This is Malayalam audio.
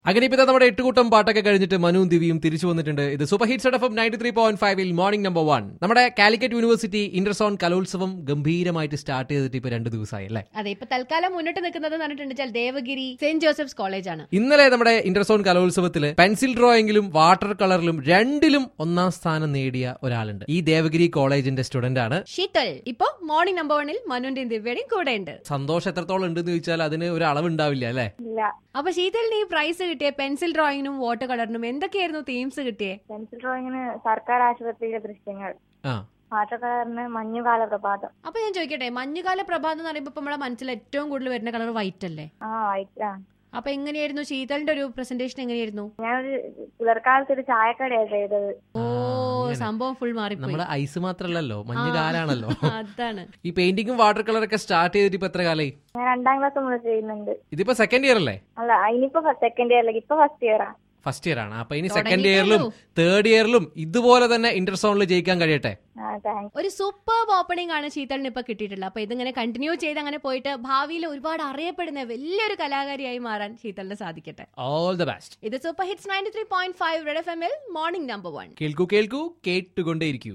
അങ്ങനെ ഇപ്പൊ നമ്മുടെ എട്ടുകൂട്ടം പാട്ടൊക്കെ കഴിഞ്ഞിട്ട് മനുവും ദിവ്യയും തിരിച്ചു വന്നിട്ടുണ്ട് ഇത് സൂപ്പർ ഹിറ്റ് സെറ്റ് എഫ് നയൻറ്റി ത്രീ പോയിന്റ് ഫൈവിൽ മോർണിംഗ് നമ്പർ വൺ നമ്മുടെ കാലിക്കറ്റ് യൂണിവേഴ്സിറ്റി ഇന്റർസോൺ കലോത്സവം ഗംഭീരമായിട്ട് സ്റ്റാർട്ട് ചെയ്തിട്ട് ഇപ്പൊ രണ്ട് ദിവസമായി അല്ലേ അതെ ഇപ്പൊ തൽക്കാലം മുന്നിട്ട് നിൽക്കുന്നത് എന്ന് പറഞ്ഞിട്ടുണ്ടെച്ചാൽ ദേവഗിരി സെന്റ് ജോസഫ്സ് കോളേജാണ് ഇന്നലെ നമ്മുടെ ഇന്റർസോൺ കലോത്സവത്തിൽ പെൻസിൽ ഡ്രോയിങ്ങിലും വാട്ടർ കളറിലും രണ്ടിലും ഒന്നാം സ്ഥാനം നേടിയ ഒരാളുണ്ട് ഈ ദേവഗിരി കോളേജിന്റെ സ്റ്റുഡന്റ് ആണ് ശീതൽ ഇപ്പൊ മോർണിംഗ് നമ്പർ വണ്ണിൽ മനുവിന്റെയും ദിവ്യയുടെയും കൂടെ ഉണ്ട് സന്തോഷം എത്രത്തോളം ഉണ്ടെന്ന് ചോദിച്ചാൽ അതിന് ഒരു അളവുണ്ടാവില്ല അല്ലേ ഇല്ല അപ്പൊ ശീതലിന് ഈ പ്രൈസ് കിട്ടിയ പെൻസിൽ ഡ്രോയിങ്ങിനും വാട്ടർ കളറിനും എന്തൊക്കെയായിരുന്നു തീംസ് കിട്ടിയേ പെൻസിൽ ഡ്രോയിങ്ങിന് സർക്കാർ ആശുപത്രിയിലെ ദൃശ്യങ്ങൾ ആ വാട്ടർ കളറിന് മഞ്ഞുകാല പ്രഭാതം അപ്പൊ ഞാൻ ചോദിക്കട്ടെ മഞ്ഞുകാല പ്രഭാതം എന്ന് പറയുമ്പോ ഇപ്പൊ നമ്മുടെ മനസ്സിൽ ഏറ്റവും കൂടുതൽ വരുന്ന കളർ വൈറ്റ് അല്ലേ ആ വൈറ്റ് ആ അപ്പൊ എങ്ങനെയായിരുന്നു ശീതലിന്റെ ഒരു പ്രസന്റേഷൻ എങ്ങനെയായിരുന്നു ഞാനൊരു പുലർക്കാലത്ത് ഒരു ചായക്കടയാണ് ചെയ്തത് ഓ അങ്ങനെ. സംഭവം ഫുൾ മാറിപ്പോയി നമ്മുടെ ഐസ് മാത്രല്ലല്ലോ മഞ്ഞ് ആ. കാലാണല്ലോ അതാണ് ഈ പെയിന്റിങ്ങും വാട്ടർ കളറൊക്കെ സ്റ്റാർട്ട് ചെയ്തിട്ട് ഇപ്പൊ എത്ര കാലായി ഞാൻ രണ്ടാം ക്ലാസ് മുതൽ ചെയ്യുന്നുണ്ട് ഇതിപ്പോ സെക്കൻഡ് ഇയർ അല്ലേ അല്ല ഇനിയിപ്പോ സെക്കൻഡ് ഇയറിലേക്ക് ഇപ്പൊ ഫസ്റ്റ് ഇയറാ ഫസ്റ്റ് ഇയർ ആണ് അപ്പൊ ഇനി തുടങ്ങിയിട്ടേ സെക്കൻഡ് ഇയറിലും ഉള്ളൂ. തേർഡ് ഇയറിലും ഇതുപോലെ തന്നെ ഇന്റർസോണിൽ ജയിക്കാൻ കഴിയട്ടെ ആ താങ്ക്സ് ഒരു സൂപ്പർ ഓപ്പണിംഗ് ആണ് ശീതളിന് ഇപ്പൊ കിട്ടിയിട്ടുള്ളത് അപ്പൊ ഇതിങ്ങനെ കണ്ടിന്യൂ ചെയ്ത് അങ്ങനെ പോയിട്ട് ഭാവിയിൽ ഒരുപാട് അറിയപ്പെടുന്ന വലിയൊരു കലാകാരിയായി മാറാൻ ശീതളിന് സാധിക്കട്ടെ ഓൾ ദ ബെസ്റ്റ് ഇത് super hits ninety three point five red F എമ്മിൽ മോർണിംഗ് നമ്പർ വൺ കേൾക്കൂ കേൾക്കൂ കേട്ടുകൊണ്ടേയിരിക്കൂ